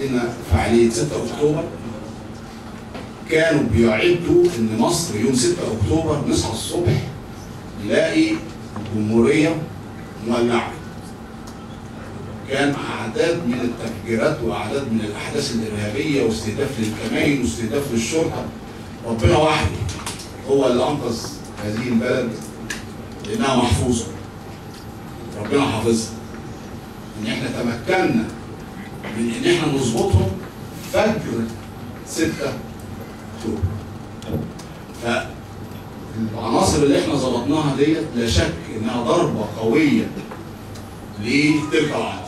ان فعاليه 6 اكتوبر كانوا بيعدوا ان مصر يوم 6 اكتوبر نصحى الصبح نلاقي الجمهوريه مولعه كان اعداد من التفجيرات واعداد من الاحداث الارهابيه واستهداف للكمائن واستهداف للشرطه ربنا وحده هو اللي انقذ هذه البلد لانها محفوظه ربنا حافظها ان احنا تمكنا من ان احنا نظبطهم فجر 6 اكتوبر فالعناصر اللي احنا ظبطناها ديت لا شك انها ضربه قويه لتلك العناصر